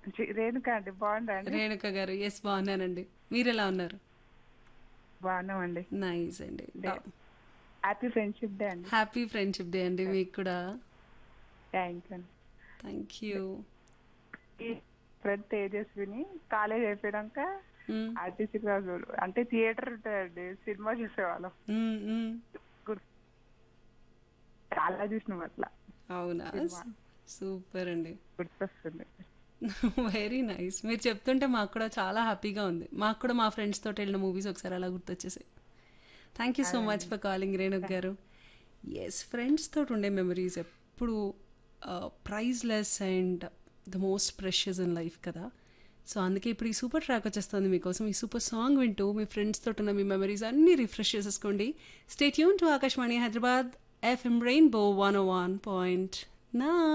చి- రేణుక అండి బాగుందా అండి రేణుక గారు ఎస్ బాగున్నానండి మీరు ఎలా ఉన్నారు బాగున్నామండి నైస్ అండి హ్యాపీ ఫ్రెండ్షిప్ డే అండి హ్యాపీ ఫ్రెండ్షిప్ డే అండి మీకు కూడా థ్యాంక్ యూ థ్యాంక్ యూ ఈ ఫ్రెండ్ తేజస్విని కాలేజ్ అయిపోయాక ఆర్టీసీ క్లాస్ అంటే థియేటర్ ఉంటుందండి సినిమా చూసేవాళ్ళం గుర్తు చాలా చూసినాం అట్లా అవునా సూపర్ అండి గుర్తొస్తుంది వెరీ నైస్ మీరు చెప్తుంటే మాకు కూడా చాలా హ్యాపీగా ఉంది మాకు కూడా మా ఫ్రెండ్స్ తోటి వెళ్ళిన మూవీస్ ఒకసారి అలా గుర్తొచ్చేసాయి thank you so much for calling Renuk గారు ఎస్ ఫ్రెండ్స్ తోటి ఉండే మెమరీస్ ఎప్పుడు priceless and the most precious in life కదా సో అందుకే ఇప్పుడు ఈ సూపర్ ట్రాక్ వచ్చేస్తుంది మీకోసం ఈ సూపర్ సాంగ్ వింటూ మీ ఫ్రెండ్స్ తోటి ఉన్న మీ మెమరీస్ అన్నీ రిఫ్రెష్ చేసేసుకోండి స్టేట్ యూన్ to Akashvani Hyderabad FM rainbow one O one point నా